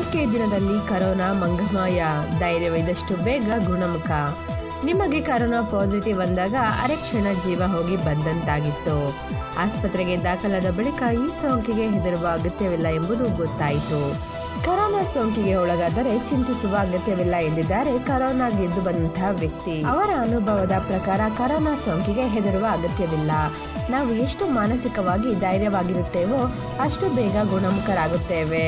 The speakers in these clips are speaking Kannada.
ನಾಲ್ಕೇ ದಿನದಲ್ಲಿ ಕರೋನಾ ಮಂಗಮಾಯ ಧೈರ್ಯವಿದಷ್ಟು ಬೇಗ ಗುಣಮುಖ ನಿಮಗೆ ಕರೋನಾ ಪಾಸಿಟಿವ್ ಅಂದಾಗ ಅರೆಕ್ಷಣ ಜೀವ ಹೋಗಿ ಬಂದಂತಾಗಿತ್ತು ಆಸ್ಪತ್ರೆಗೆ ದಾಖಲಾದ ಬಳಿಕ ಈ ಸೋಂಕಿಗೆ ಹೆದರುವ ಅಗತ್ಯವಿಲ್ಲ ಎಂಬುದು ಗೊತ್ತಾಯಿತು ಕರೋನಾ ಸೋಂಕಿಗೆ ಒಳಗಾದರೆ ಚಿಂತಿಸುವ ಅಗತ್ಯವಿಲ್ಲ ಎಂದಿದ್ದಾರೆ ಕರೋನಾ ಗೆದ್ದು ಬಂದಂತಹ ವ್ಯಕ್ತಿ ಅವರ ಅನುಭವದ ಪ್ರಕಾರ ಕರೋನಾ ಸೋಂಕಿಗೆ ಹೆದರುವ ಅಗತ್ಯವಿಲ್ಲ ನಾವು ಎಷ್ಟು ಮಾನಸಿಕವಾಗಿ ಧೈರ್ಯವಾಗಿರುತ್ತೇವೋ ಅಷ್ಟು ಬೇಗ ಗುಣಮುಖರಾಗುತ್ತೇವೆ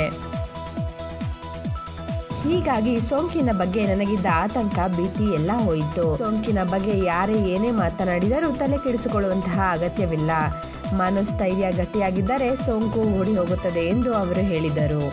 ಹೀಗಾಗಿ ಸೋಂಕಿನ ಬಗ್ಗೆ ನನಗಿದ್ದ ಆತಂಕ ಭೀತಿ ಎಲ್ಲ ಹೋಯಿತು ಸೋಂಕಿನ ಬಗ್ಗೆ ಯಾರೇ ಏನೇ ಮಾತನಾಡಿದರೂ ತಲೆ ಕೆಡಿಸಿಕೊಳ್ಳುವಂತಹ ಅಗತ್ಯವಿಲ್ಲ ಮನೋಸ್ಥೈರ್ಯ ಗಟ್ಟಿಯಾಗಿದ್ದರೆ ಸೋಂಕು ಓಡಿ ಹೋಗುತ್ತದೆ ಎಂದು ಅವರು ಹೇಳಿದರು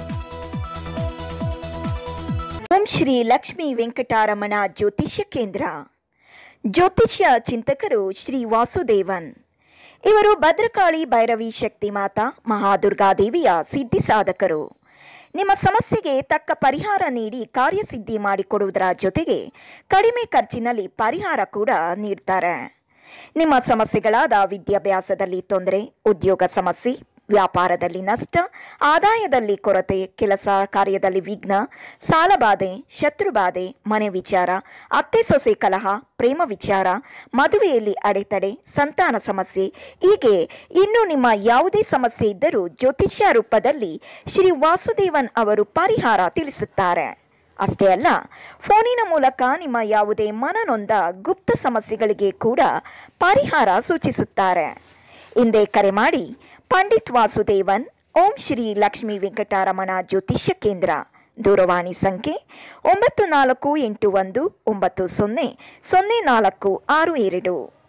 ಓಂ ಶ್ರೀ ಲಕ್ಷ್ಮೀ ವೆಂಕಟಾರಮಣ ಜ್ಯೋತಿಷ್ಯ ಕೇಂದ್ರ ಜ್ಯೋತಿಷ್ಯ ಚಿಂತಕರು ಶ್ರೀ ವಾಸುದೇವನ್ ಇವರು ಭದ್ರಕಾಳಿ ಭೈರವಿ ಶಕ್ತಿ ಮಾತಾ ಮಹಾದುರ್ಗಾದೇವಿಯ ಸಿದ್ಧಿ ಸಾಧಕರು ನಿಮ್ಮ ಸಮಸ್ಯೆಗೆ ತಕ್ಕ ಪರಿಹಾರ ನೀಡಿ ಕಾರ್ಯಸಿದ್ಧಿ ಮಾಡಿಕೊಡುವುದರ ಜೊತೆಗೆ ಕಡಿಮೆ ಖರ್ಚಿನಲ್ಲಿ ಪರಿಹಾರ ಕೂಡ ನೀಡ್ತಾರೆ ನಿಮ್ಮ ಸಮಸ್ಯೆಗಳಾದ ವಿದ್ಯಾಭ್ಯಾಸದಲ್ಲಿ ತೊಂದರೆ ಉದ್ಯೋಗ ಸಮಸ್ಯೆ ವ್ಯಾಪಾರದಲ್ಲಿ ನಷ್ಟ ಆದಾಯದಲ್ಲಿ ಕೊರತೆ ಕೆಲಸ ಕಾರ್ಯದಲ್ಲಿ ವಿಘ್ನ ಸಾಲಬಾಧೆ ಶತ್ರುಬಾಧೆ ಮನೆ ವಿಚಾರ ಅತ್ತೆ ಸೊಸೆ ಕಲಹ ಪ್ರೇಮ ವಿಚಾರ ಮದುವೆಯಲ್ಲಿ ಅಡೆತಡೆ ಸಂತಾನ ಸಮಸ್ಯೆ ಹೀಗೆ ಇನ್ನು ನಿಮ್ಮ ಯಾವುದೇ ಸಮಸ್ಯೆ ಇದ್ದರೂ ಜ್ಯೋತಿಷ್ಯ ರೂಪದಲ್ಲಿ ಶ್ರೀ ವಾಸುದೇವನ್ ಅವರು ಪರಿಹಾರ ತಿಳಿಸುತ್ತಾರೆ ಅಷ್ಟೇ ಅಲ್ಲ ಫೋನಿನ ಮೂಲಕ ನಿಮ್ಮ ಯಾವುದೇ ಮನನೊಂದ ಗುಪ್ತ ಸಮಸ್ಯೆಗಳಿಗೆ ಕೂಡ ಪರಿಹಾರ ಸೂಚಿಸುತ್ತಾರೆ ಹಿಂದೆ ಕರೆ ಮಾಡಿ ಪಂಡಿತ್ ವಾಸುದೇವನ್ ಓಂ ಶ್ರೀ ಲಕ್ಷ್ಮೀ ವೆಂಕಟರಮಣ ಜ್ಯೋತಿಷ್ಯ ಕೇಂದ್ರ ದೂರವಾಣಿ ಸಂಖ್ಯೆ ಒಂಬತ್ತು ನಾಲ್ಕು ಎಂಟು ಒಂದು ಒಂಬತ್ತು ಸೊನ್ನೆ ಸೊನ್ನೆ ನಾಲ್ಕು ಆರು ಎರಡು